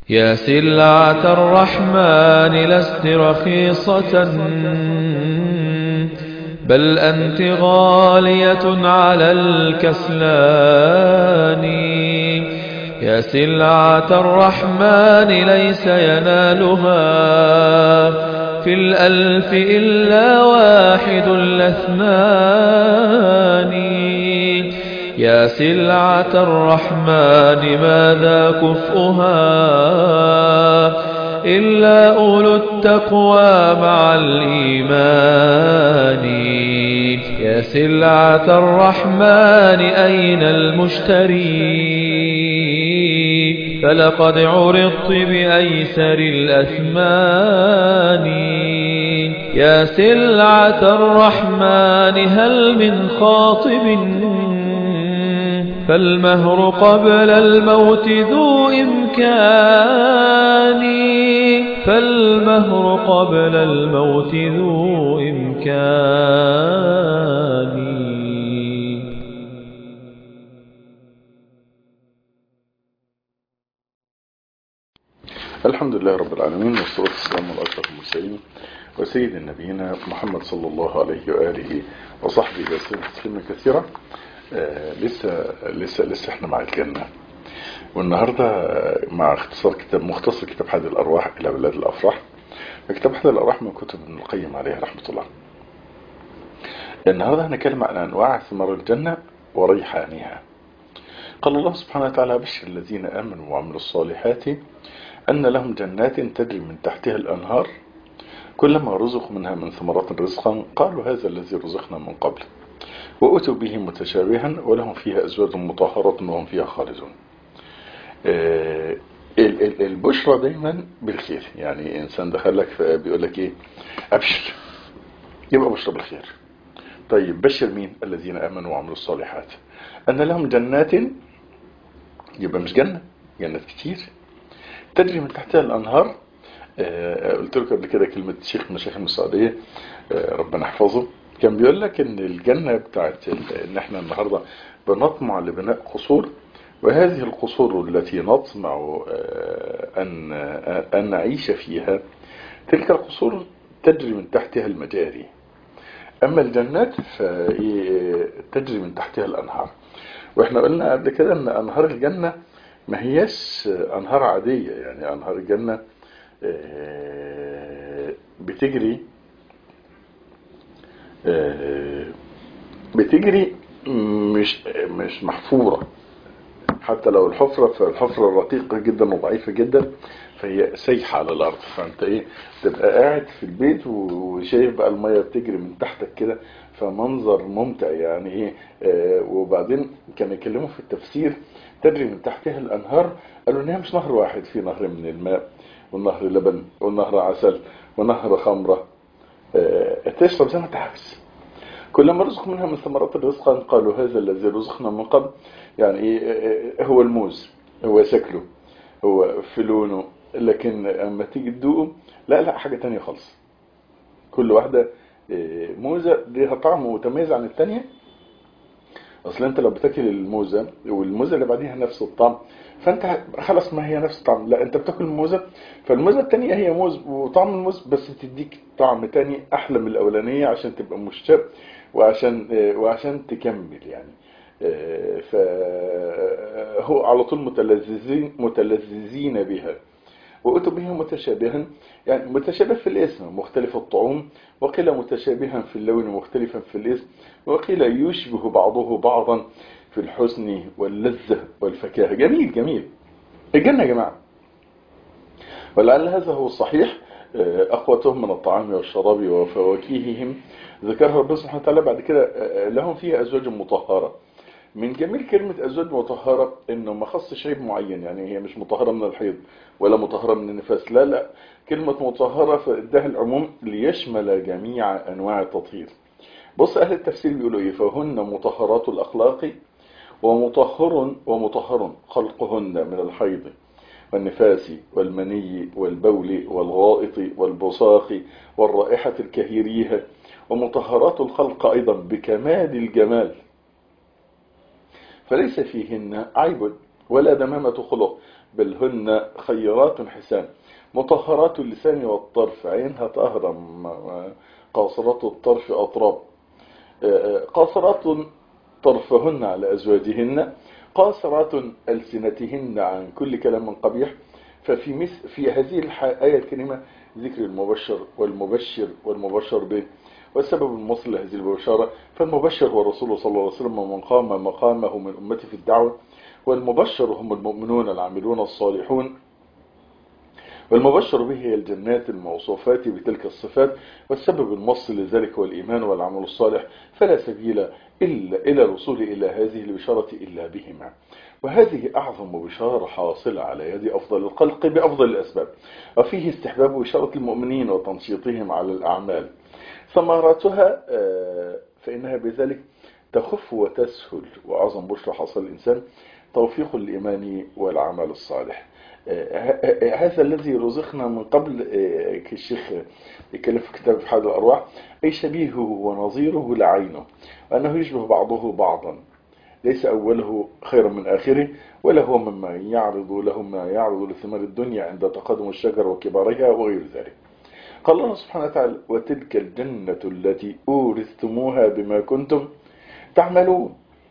يا سلعة الرحمن لست رخيصة بل أنت غالية على الكسلان يا سلعة الرحمن ليس ينالها في الألف إلا واحد الاثنان يا سلعة الرحمن ماذا كفؤها إلا أولو التقوى مع الإيمان يا سلعة الرحمن أين المشتري فلقد عرضت بأيسر الأثمان يا سلعة الرحمن هل من خاطب فالمهر قبل الموت ذو إمكان فالمهر قبل الموت ذو إمكان الحمد لله رب العالمين والصلاة والسلام على أشرف المرسلين وسيد النبيين محمد صلى الله عليه وآله وصحبه وسلم تسليما كثيرا آه لسه لسه لسه احنا مع الجنة والنهاردة مع اختصار كتاب مختصر كتاب حد الأرواح إلى بلاد الأفراح كتاب حد الأرواح من كتب ابن القيم عليه رحمة الله النهاردة هنتكلم عن أنواع ثمار الجنة وريحانها قال الله سبحانه وتعالى بشر الذين آمنوا وعملوا الصالحات أن لهم جنات تجري من تحتها الأنهار كلما رزقوا منها من ثمرات رزقا قالوا هذا الذي رزقنا من قبل وأتوا به متشابها ولهم فيها أزواج مطهرة وهم فيها خالدون البشرى دايما بالخير يعني إنسان دخلك بيقول لك إيه أبشر يبقى بشرى بالخير طيب بشر مين الذين آمنوا وعملوا الصالحات أن لهم جنات يبقى مش جنة جنات كتير تجري من تحتها الأنهار آه قلت لكم قبل كده كلمة شيخ من مشايخ السعودية آه ربنا يحفظه كان بيقول لك ان الجنة بتاعت ان احنا النهاردة بنطمع لبناء قصور وهذه القصور التي نطمع آه أن, أن نعيش فيها تلك القصور تجري من تحتها المجاري أما الجنات فتجري من تحتها الأنهار واحنا قلنا قبل كده ان أنهار الجنة ما هياش أنهار عادية يعني أنهار الجنة بتجري بتجري مش مش محفورة حتى لو الحفرة فالحفرة رقيقة جدا وضعيفة جدا فهي سايحة على الأرض فأنت إيه تبقى قاعد في البيت وشايف بقى المية بتجري من تحتك كده فمنظر ممتع يعني إيه آه وبعدين كانوا يتكلموا في التفسير تجري من تحتها الأنهار قالوا إنها مش نهر واحد في نهر من الماء والنهر لبن والنهر عسل ونهر خمرة آه تشرب زي ما تحبس كلما رزق منها من ثمرات الرزق قالوا هذا الذي رزقنا من قبل يعني إيه هو الموز هو شكله هو في لونه لكن اما تيجي تدوقه لا لا حاجة تانية خالص كل واحدة موزة ليها طعم متميز عن التانية اصل انت لو بتاكل الموزة والموزة اللي بعديها نفس الطعم فانت خلاص ما هي نفس الطعم لا انت بتاكل الموزة فالموزة التانية هي موز وطعم الموز بس تديك طعم تاني احلى من الاولانية عشان تبقى مشتاق وعشان وعشان تكمل يعني فهو على طول متلذذين متلذذين بها وأتوا به متشابها يعني متشابه في الاسم مختلف الطعوم وقيل متشابها في اللون مختلفا في الاسم وقيل يشبه بعضه بعضا في الحسن واللذة والفكاهة جميل جميل الجنة يا جماعة ولعل هذا هو الصحيح أقوتهم من الطعام والشراب وفواكههم ذكرها ربنا سبحانه وتعالى بعد كده لهم فيها أزواج مطهرة من جميل كلمة أزواج مطهرة إنه ما خصش عيب معين يعني هي مش مطهرة من الحيض ولا مطهرة من النفاس لا لا كلمة مطهرة فإداها العموم ليشمل جميع أنواع التطهير بص أهل التفسير بيقولوا إيه فهن مطهرات الأخلاق ومطهر ومطهر خلقهن من الحيض والنفاس والمني والبول والغائط والبصاق والرائحة الكهيرية ومطهرات الخلق أيضا بكمال الجمال فليس فيهن عيب ولا دمامة خلق بل هن خيرات حسان مطهرات اللسان والطرف عينها طهرة قاصرات الطرف أطراب قاصرات طرفهن على أزواجهن قاصرات ألسنتهن عن كل كلام قبيح ففي مثل في هذه الآية الكريمة ذكر المبشر والمبشر والمبشر به والسبب الموصل لهذه البشارة فالمبشر هو الرسول صلى الله عليه وسلم ومن قام مقامه من أمته في الدعوة والمبشر هم المؤمنون العاملون الصالحون والمبشر به هي الجنات الموصوفات بتلك الصفات والسبب الموصل لذلك هو الإيمان والعمل الصالح فلا سبيل إلا إلى الوصول إلى هذه البشارة إلا بهما وهذه أعظم بشارة حاصلة على يد أفضل الخلق بأفضل الأسباب وفيه استحباب بشارة المؤمنين وتنشيطهم على الأعمال ثمراتها فإنها بذلك تخف وتسهل وأعظم بشرى حصل الإنسان توفيق الإيمان والعمل الصالح هذا الذي رزقنا من قبل كالشيخ يتكلم في كتاب حاد الأرواح أي شبيهه ونظيره لعينه وأنه يشبه بعضه بعضا ليس أوله خيرا من آخره ولا هو مما يعرض له ما يعرض لثمار الدنيا عند تقدم الشجر وكبارها وغير ذلك قال الله سبحانه وتعالى وتلك الجنة التي أورثتموها بما كنتم تعملون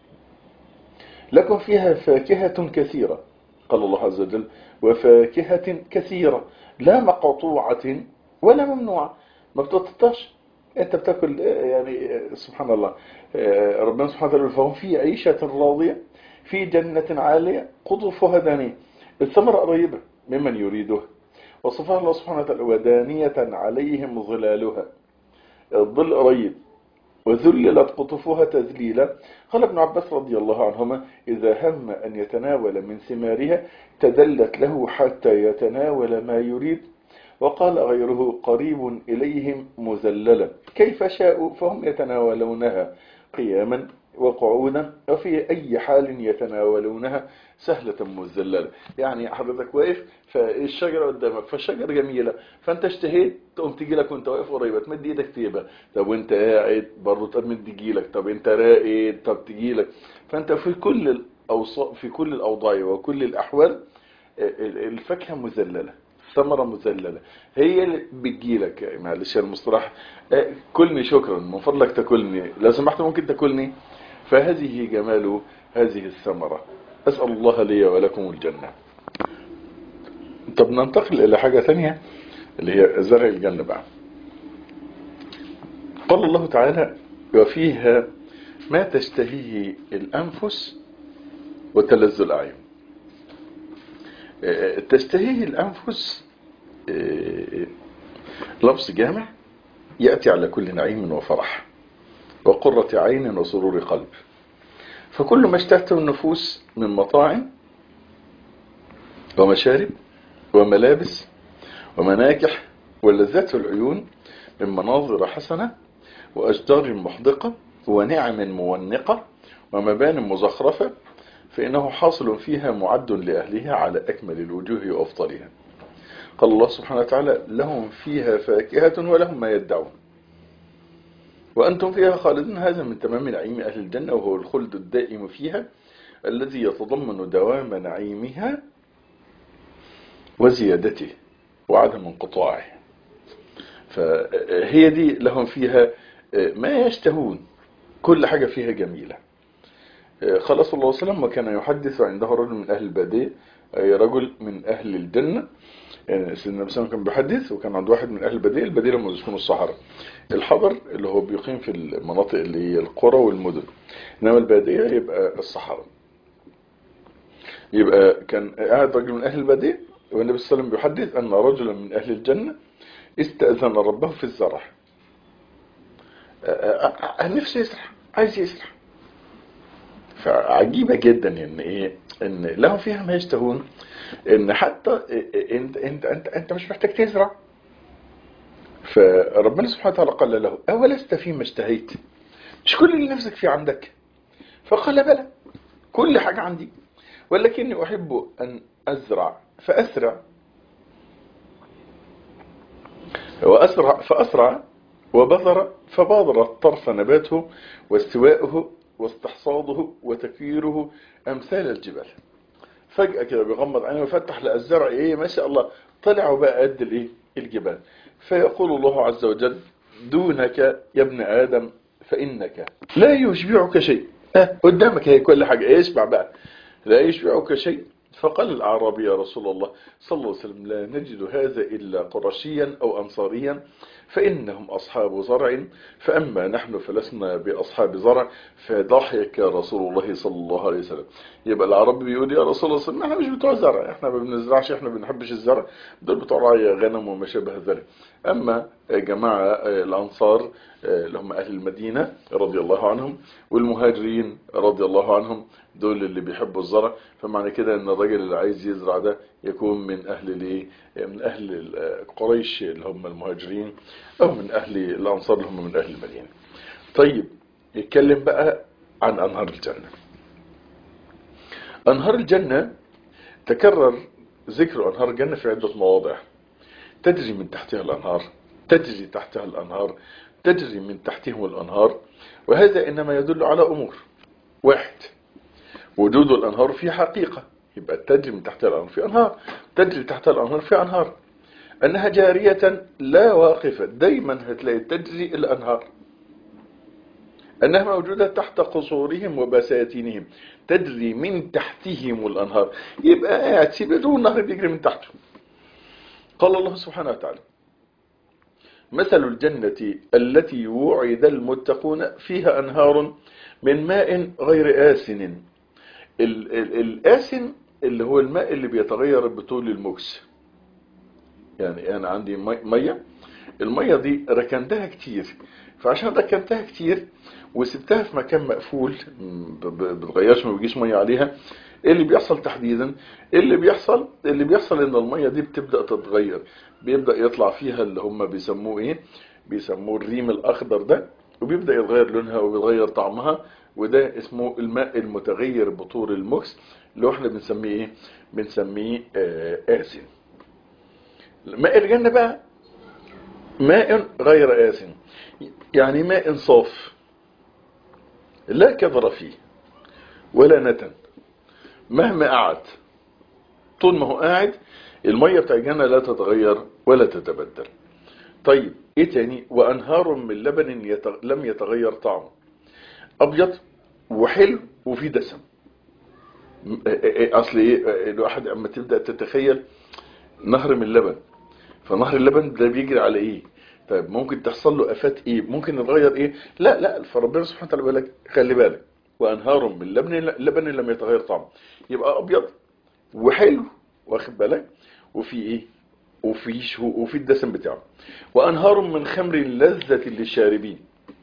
لكم فيها فاكهة كثيرة قال الله عز وجل وفاكهة كثيرة لا مقطوعة ولا ممنوعة ما بتتطش انت بتاكل يعني سبحان الله ربنا سبحانه وتعالى فهم في عيشة راضية في جنة عالية قطوفها دانية الثمرة قريبة ممن يريدها وصفها الله سبحانه وتعالى ودانية عليهم ظلالها الظل قريب وذللت قطوفها تذليلا قال ابن عباس رضي الله عنهما إذا هم أن يتناول من ثمارها تدلت له حتى يتناول ما يريد وقال غيره قريب إليهم مذللا كيف شاءوا فهم يتناولونها قياما وقعودا وفي أي حال يتناولونها سهلة مذللة يعني حضرتك واقف فالشجرة قدامك فالشجرة جميلة فانت اشتهيت تقوم تيجي لك وانت واقف قريبة تمد ايدك تجيبها طب وانت قاعد برضه تمد تجي لك طب انت راقد طب تجي لك فانت في كل الأوصاف في كل الأوضاع وكل الأحوال الفاكهة مذللة ثمرة مذللة هي اللي بتجيلك معلش المصطلح كلني شكرا من فضلك تاكلني لو سمحت ممكن تاكلني فهذه جمال هذه الثمرة أسأل الله لي ولكم الجنة طب ننتقل إلى حاجة ثانية اللي هي زرع الجنة بقى قال الله تعالى وفيها ما تشتهيه الأنفس وتلذ الأعين تشتهيه الأنفس لفظ جامع يأتي على كل نعيم وفرح وقرة عين وسرور قلب فكل ما اشتهته النفوس من مطاعم ومشارب وملابس ومناكح ولذات العيون من مناظر حسنة وأشجار محدقة ونعم مونقة ومبان مزخرفة فإنه حاصل فيها معد لأهلها على أكمل الوجوه وأفضلها قال الله سبحانه وتعالى لهم فيها فاكهة ولهم ما يدعون وأنتم فيها خالدون هذا من تمام نعيم أهل الجنة وهو الخلد الدائم فيها الذي يتضمن دوام نعيمها وزيادته وعدم انقطاعه فهي دي لهم فيها ما يشتهون كل حاجة فيها جميلة قال صلى الله عليه وسلم وكان يحدث عنده رجل من أهل البادية أي رجل من أهل الجنة يعني سيدنا النبي صلى الله عليه وسلم كان بيحدث وكان عند واحد من أهل البادية البادية لما يسكنوا الصحراء الحضر اللي هو بيقيم في المناطق اللي هي القرى والمدن إنما البادية يبقى الصحراء يبقى كان قاعد رجل من أهل البادية والنبي صلى الله عليه وسلم بيحدث أن رجلا من أهل الجنة استأذن ربه في الزرع نفسه يسرح عايز يسرح فعجيبة جدا ان ايه ان لهم فيها ما يشتهون ان حتى انت انت انت, انت مش محتاج تزرع فربنا سبحانه وتعالى قال له اولست فيما اشتهيت مش كل اللي نفسك فيه عندك فقال بلى كل حاجة عندي ولكني احب ان ازرع فاسرع واسرع فاسرع وبذر فبادر الطرف نباته واستواءه واستحصاده وتكويره أمثال الجبال فجأة كده بيغمض عينه ويفتح لقى الزرع ايه ما شاء الله طلعوا بقى قد الايه الجبال فيقول الله عز وجل دونك يا ابن آدم فإنك لا يشبعك شيء ها قدامك هي كل حاجة يشبع بقى لا يشبعك شيء فقال الأعرابي يا رسول الله صلى الله عليه وسلم لا نجد هذا إلا قرشيا أو أنصاريا فإنهم أصحاب زرع فأما نحن فلسنا بأصحاب زرع فضحك رسول الله صلى الله عليه وسلم يبقى العربي بيقول يا رسول الله صلى الله عليه وسلم احنا مش بتوع زرع احنا ما بنزرعش احنا ما بنحبش الزرع دول بتوع رعي غنم وما شابه ذلك أما جماعة الأنصار اللي هم أهل المدينة رضي الله عنهم والمهاجرين رضي الله عنهم دول اللي بيحبوا الزرع فمعنى كده ان الراجل اللي عايز يزرع ده يكون من اهل الايه من اهل قريش اللي هم المهاجرين او من اهل الانصار اللي هم من اهل المدينه طيب يتكلم بقى عن انهار الجنه انهار الجنه تكرر ذكر انهار الجنه في عده مواضع تجري من تحتها الانهار تجري تحتها الانهار تجري من تحتهم الانهار وهذا انما يدل على امور واحد وجود الأنهار في حقيقة يبقى تجري من تحت الأنهار في أنهار تجري تحت الأنهار في أنهار أنها جارية لا واقفة دايما هتلاقي تجري الأنهار أنها موجودة تحت قصورهم وبساتينهم تجري من تحتهم الأنهار يبقى قاعد سيبته والنهر بيجري من تحته قال الله سبحانه وتعالى مثل الجنة التي وعد المتقون فيها أنهار من ماء غير آسن الآسن اللي هو الماء اللي بيتغير بطول المكس يعني انا عندي مية المية دي ركنتها كتير فعشان ركنتها كتير وسبتها في مكان مقفول بتغيرش ما بيجيش مية عليها ايه اللي بيحصل تحديدا اللي بيحصل اللي بيحصل ان المية دي بتبدأ تتغير بيبدأ يطلع فيها اللي هم بيسموه ايه بيسموه الريم الاخضر ده وبيبدأ يتغير لونها وبيتغير طعمها وده اسمه الماء المتغير بطول المكس اللي احنا بنسميه ايه بنسميه آه آسن ماء الجنة بقى ماء غير آسن يعني ماء صاف لا كذر فيه ولا نتن مهما قعد طول ما هو قاعد المية بتاع الجنة لا تتغير ولا تتبدل طيب ايه تاني وانهار من لبن يتغ... لم يتغير طعمه ابيض وحلو وفيه دسم اصل ايه الواحد اما تبدا تتخيل نهر من لبن فنهر اللبن ده بيجري على ايه طيب ممكن تحصل له افات ايه ممكن يتغير ايه لا لا فربنا سبحانه وتعالى بالك خلي بالك وانهار من لبن لبن لم يتغير طعمه يبقى ابيض وحلو واخد بالك وفي ايه وفي شو وفي الدسم بتاعه وانهار من خمر لذة للشاربين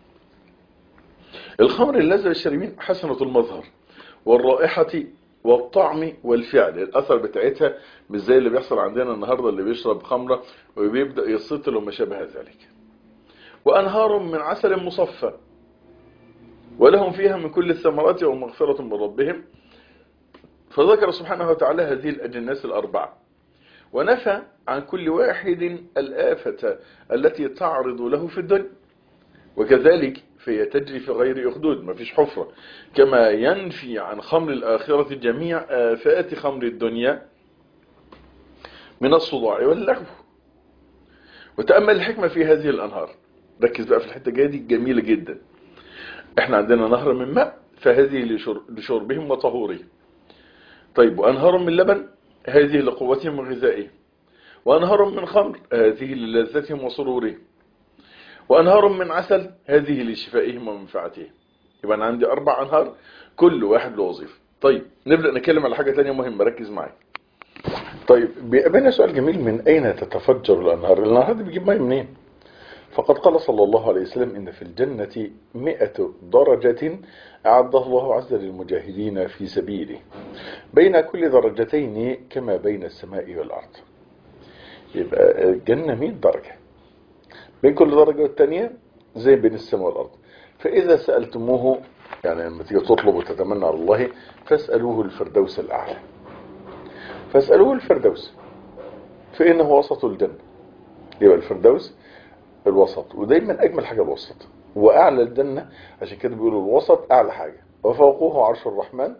الخمر اللذة للشاربين حسنة المظهر والرائحة والطعم والفعل الاثر بتاعتها مش زي اللي بيحصل عندنا النهارده اللي بيشرب خمره وبيبدا يسطل وما شابه ذلك وانهار من عسل مصفى ولهم فيها من كل الثمرات ومغفرة من ربهم فذكر سبحانه وتعالى هذه الأجناس الأربعة ونفى عن كل واحد الآفة التي تعرض له في الدنيا وكذلك فهي تجري في غير أخدود ما فيش حفرة كما ينفي عن خمر الآخرة جميع آفات خمر الدنيا من الصداع واللهو وتأمل الحكمة في هذه الأنهار ركز بقى في الحتة جاية دي جميلة جدا احنا عندنا نهر من ماء فهذه لشربهم وطهورهم طيب وأنهار من لبن هذه لقوتهم وغذائهم وأنهار من خمر هذه للذتهم وسرورهم وأنهار من عسل هذه لشفائهم ومنفعتهم يبقى أنا عندي أربع أنهار كل واحد له وظيفة طيب نبدأ نتكلم على حاجة تانية مهمة ركز معايا طيب بيقابلنا سؤال جميل من أين تتفجر الأنهار الأنهار دي بيجيب مية منين فقد قال صلى الله عليه وسلم إن في الجنة مئة درجة أعدها الله عز للمجاهدين في سبيله بين كل درجتين كما بين السماء والأرض يبقى الجنة 100 درجة بين كل درجة والتانية زي بين السماء والأرض فإذا سألتموه يعني لما تيجي تطلب وتتمنى على الله فاسألوه الفردوس الأعلى فاسألوه الفردوس فإنه وسط الجنة يبقى الفردوس الوسط ودايما أجمل حاجة الوسط وأعلى الجنة عشان كده بيقولوا الوسط أعلى حاجة وفوقه عرش الرحمن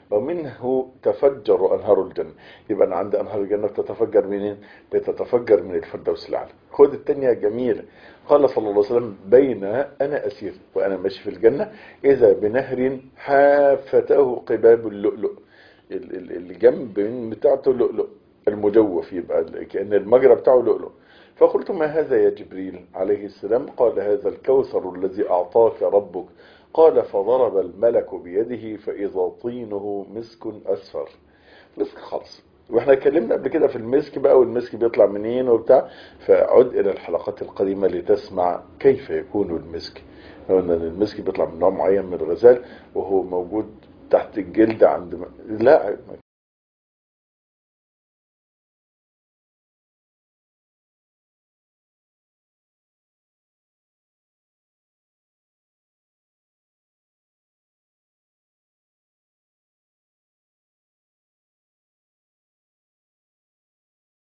ومنه تفجر أنهار الجنة يبقى أنا عندي أنهار الجنة بتتفجر منين بتتفجر من الفردوس الأعلى خد التانية جميلة قال صلى الله عليه وسلم بين أنا أسير وأنا ماشي في الجنة إذا بنهر حافته قباب اللؤلؤ ال- ال- الجنب من بتاعته لؤلؤ المجوف يبقى كأن المجرى بتاعه لؤلؤ فقلت ما هذا يا جبريل عليه السلام قال هذا الكوثر الذي أعطاك ربك قال فضرب الملك بيده فإذا طينه مسك أسفر مسك خالص واحنا اتكلمنا قبل كده في المسك بقى والمسك بيطلع منين وبتاع فعد الى الحلقات القديمة لتسمع كيف يكون المسك قلنا ان المسك بيطلع من نوع معين من الغزال وهو موجود تحت الجلد عند لا